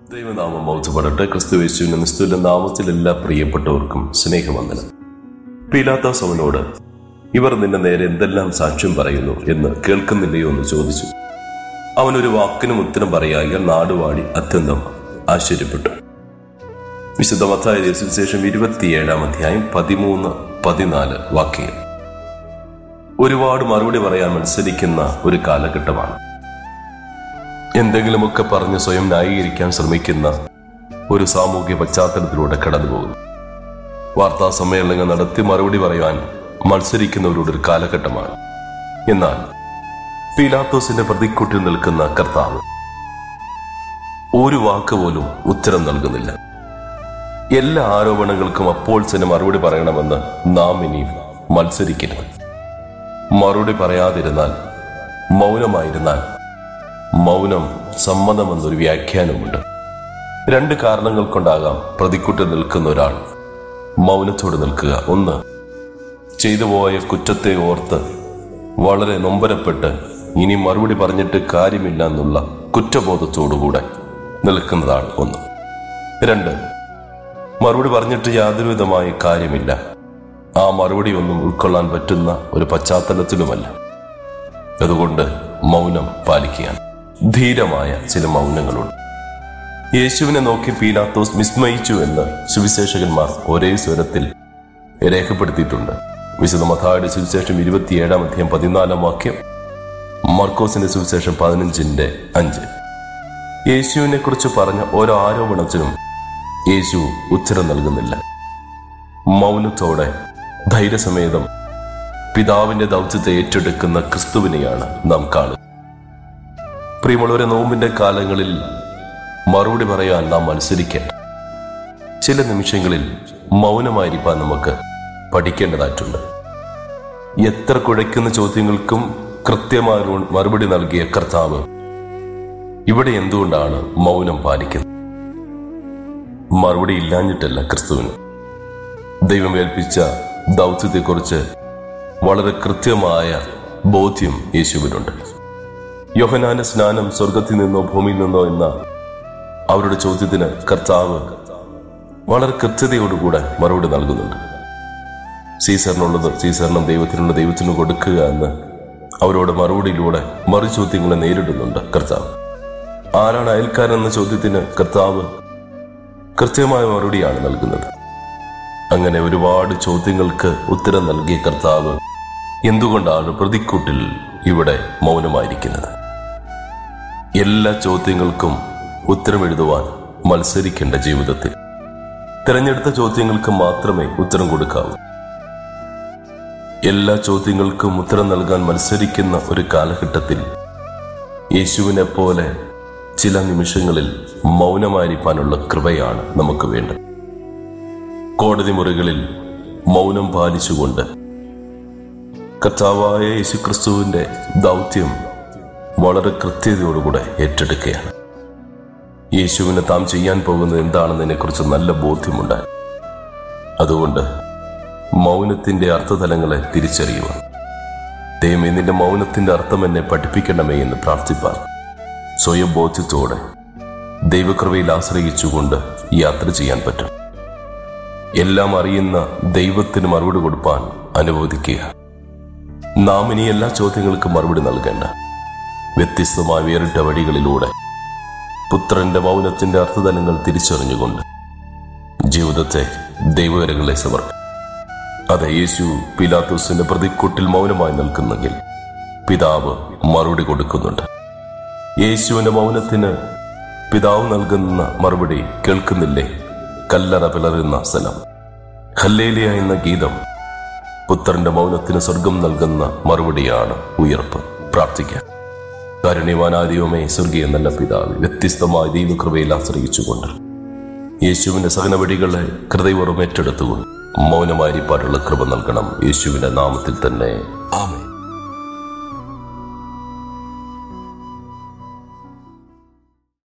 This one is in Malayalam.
ദൈവനാമം മൗത്തപ്പെടട്ടെ ക്രിസ്തുവേശുവിന്റെ നിസ്തുല നാമത്തിൽ എല്ലാ പ്രിയപ്പെട്ടവർക്കും സ്നേഹവന്ദനം പീലാത്താസ് അവനോട് ഇവർ നിന്റെ നേരെ എന്തെല്ലാം സാക്ഷ്യം പറയുന്നു എന്ന് കേൾക്കുന്നില്ലയോ എന്ന് ചോദിച്ചു അവനൊരു വാക്കിനും ഉത്തരം പറയായാൽ നാടുവാടി അത്യന്തം ആശ്ചര്യപ്പെട്ടു വിശുദ്ധ മത്തായ സുവിശേഷം ഇരുപത്തിയേഴാം അധ്യായം പതിമൂന്ന് പതിനാല് വാക്യം ഒരുപാട് മറുപടി പറയാൻ മത്സരിക്കുന്ന ഒരു കാലഘട്ടമാണ് എന്തെങ്കിലുമൊക്കെ പറഞ്ഞ് സ്വയം ന്യായീകരിക്കാൻ ശ്രമിക്കുന്ന ഒരു സാമൂഹ്യ പശ്ചാത്തലത്തിലൂടെ കടന്നുപോകുന്നു വാർത്താ സമ്മേളനങ്ങൾ നടത്തി മറുപടി പറയാൻ മത്സരിക്കുന്നവരുടെ ഒരു കാലഘട്ടമാണ് എന്നാൽ പീലാത്തോസിന്റെ പ്രതിക്കൂട്ടിൽ നിൽക്കുന്ന കർത്താവ് ഒരു വാക്ക് പോലും ഉത്തരം നൽകുന്നില്ല എല്ലാ ആരോപണങ്ങൾക്കും അപ്പോൾ തന്നെ മറുപടി പറയണമെന്ന് നാം ഇനി മത്സരിക്കരുത് മറുപടി പറയാതിരുന്നാൽ മൗനമായിരുന്നാൽ മൗനം സമ്മതമെന്നൊരു വ്യാഖ്യാനമുണ്ട് രണ്ട് കാരണങ്ങൾ കൊണ്ടാകാം പ്രതിക്കുട്ടി നിൽക്കുന്ന ഒരാൾ മൗനത്തോട് നിൽക്കുക ഒന്ന് ചെയ്തു പോയ കുറ്റത്തെ ഓർത്ത് വളരെ നൊമ്പരപ്പെട്ട് ഇനി മറുപടി പറഞ്ഞിട്ട് കാര്യമില്ല എന്നുള്ള കുറ്റബോധത്തോടുകൂടെ നിൽക്കുന്നതാണ് ഒന്ന് രണ്ട് മറുപടി പറഞ്ഞിട്ട് യാതൊരുവിധമായ കാര്യമില്ല ആ മറുപടി ഒന്നും ഉൾക്കൊള്ളാൻ പറ്റുന്ന ഒരു പശ്ചാത്തലത്തിലുമല്ല അതുകൊണ്ട് മൗനം പാലിക്കുകയാണ് ധീരമായ ചില മൗനങ്ങളുണ്ട് യേശുവിനെ നോക്കി പീലാത്തോസ് വിസ്മയിച്ചു എന്ന് സുവിശേഷകന്മാർ ഒരേ സ്വരത്തിൽ രേഖപ്പെടുത്തിയിട്ടുണ്ട് വിശുദ്ധ മഥായുടെ സുവിശേഷം ഇരുപത്തിയേഴാം അധ്യായം പതിനാലാം വാക്യം മർക്കോസിന്റെ സുവിശേഷം പതിനഞ്ചിന്റെ അഞ്ച് യേശുവിനെ കുറിച്ച് പറഞ്ഞ ഓരോ ആരോപണത്തിനും യേശു ഉത്തരം നൽകുന്നില്ല മൗനത്തോടെ ധൈര്യസമേതം പിതാവിന്റെ ദൗത്യത്തെ ഏറ്റെടുക്കുന്ന ക്രിസ്തുവിനെയാണ് നാം കാണുന്നത് പ്രിയമുള്ളവരെ നോമ്പിന്റെ കാലങ്ങളിൽ മറുപടി പറയാൻ നാം മത്സരിക്കേണ്ട ചില നിമിഷങ്ങളിൽ മൗനമായിരിക്കാൻ നമുക്ക് പഠിക്കേണ്ടതായിട്ടുണ്ട് എത്ര കുഴയ്ക്കുന്ന ചോദ്യങ്ങൾക്കും കൃത്യമായ ഒരു മറുപടി നൽകിയ കർത്താവ് ഇവിടെ എന്തുകൊണ്ടാണ് മൗനം പാലിക്കുന്നത് മറുപടി ഇല്ലാഞ്ഞിട്ടല്ല ക്രിസ്തുവിന് ദൈവം ഏൽപ്പിച്ച ദൗത്യത്തെക്കുറിച്ച് വളരെ കൃത്യമായ ബോധ്യം യേശുവിനുണ്ട് യോഹനാന സ്നാനം സ്വർഗത്തിൽ നിന്നോ ഭൂമിയിൽ നിന്നോ എന്ന അവരുടെ ചോദ്യത്തിന് കർത്താവ് വളരെ കൃത്യതയോടുകൂടെ മറുപടി നൽകുന്നുണ്ട് സീസറിനുള്ളത് സീസറിനും ദൈവത്തിനുള്ള ദൈവത്തിനും കൊടുക്കുക എന്ന് അവരോട് മറുപടിയിലൂടെ മറു ചോദ്യങ്ങളെ നേരിടുന്നുണ്ട് കർത്താവ് ആരാണ് അയൽക്കാരൻ എന്ന ചോദ്യത്തിന് കർത്താവ് കൃത്യമായ മറുപടിയാണ് നൽകുന്നത് അങ്ങനെ ഒരുപാട് ചോദ്യങ്ങൾക്ക് ഉത്തരം നൽകിയ കർത്താവ് എന്തുകൊണ്ടാണ് പ്രതിക്കൂട്ടിൽ ഇവിടെ മൗനമായിരിക്കുന്നത് എല്ലാ ചോദ്യങ്ങൾക്കും ഉത്തരം എഴുതുവാൻ മത്സരിക്കേണ്ട ജീവിതത്തിൽ തിരഞ്ഞെടുത്ത ചോദ്യങ്ങൾക്ക് മാത്രമേ ഉത്തരം കൊടുക്കാവൂ എല്ലാ ചോദ്യങ്ങൾക്കും ഉത്തരം നൽകാൻ മത്സരിക്കുന്ന ഒരു കാലഘട്ടത്തിൽ യേശുവിനെ പോലെ ചില നിമിഷങ്ങളിൽ മൗനമായിരിക്കാനുള്ള കൃപയാണ് നമുക്ക് വേണ്ടത് കോടതി മുറികളിൽ മൗനം പാലിച്ചുകൊണ്ട് കർത്താവായ യേശുക്രിസ്തുവിന്റെ ദൗത്യം വളരെ കൃത്യതയോടുകൂടെ ഏറ്റെടുക്കുകയാണ് യേശുവിന് താം ചെയ്യാൻ പോകുന്നത് എന്താണെന്നതിനെ കുറിച്ച് നല്ല ബോധ്യമുണ്ടായി അതുകൊണ്ട് മൗനത്തിന്റെ അർത്ഥതലങ്ങളെ തിരിച്ചറിയുക ദൈവമേ നിന്റെ മൗനത്തിന്റെ അർത്ഥം എന്നെ പഠിപ്പിക്കണമേ എന്ന് പ്രാർത്ഥിപ്പാൻ സ്വയം ബോധ്യത്തോടെ ദൈവകൃപയിൽ ആശ്രയിച്ചുകൊണ്ട് യാത്ര ചെയ്യാൻ പറ്റും എല്ലാം അറിയുന്ന ദൈവത്തിന് മറുപടി കൊടുപ്പാൻ അനുവദിക്കുക നാം ഇനി എല്ലാ ചോദ്യങ്ങൾക്കും മറുപടി നൽകേണ്ട വ്യത്യസ്തമായ വേറിട്ട വഴികളിലൂടെ പുത്രന്റെ മൗനത്തിന്റെ അർത്ഥതലങ്ങൾ തിരിച്ചറിഞ്ഞുകൊണ്ട് ജീവിതത്തെ ദൈവകരങ്ങളെ സമർപ്പിക്കും അതെ യേശു പിലാത്തോസിന്റെ പ്രതിക്കൂട്ടിൽ മൗനമായി നിൽക്കുന്നെങ്കിൽ പിതാവ് മറുപടി കൊടുക്കുന്നുണ്ട് യേശുവിന്റെ മൗനത്തിന് പിതാവ് നൽകുന്ന മറുപടി കേൾക്കുന്നില്ലേ കല്ലറ പിളറുന്ന സ്ഥലം ഹല്ലേലിയ എന്ന ഗീതം പുത്രന്റെ മൗനത്തിന് സ്വർഗം നൽകുന്ന മറുപടിയാണ് ഉയർപ്പ് പ്രാർത്ഥിക്കാൻ കാരുണ്യവാനാദിയോമേ സ്വർഗീയ നല്ല പിതാവ് വ്യത്യസ്തമായ ദൈവകൃപയിൽ ആശ്രയിച്ചുകൊണ്ട് യേശുവിന്റെ സഹനവടികളെ ഹൃദയപൂർവ്വം ഏറ്റെടുത്തുകൊണ്ട് മൗനമായിരിക്കാനുള്ള കൃപ നൽകണം യേശുവിന്റെ നാമത്തിൽ തന്നെ ആമേ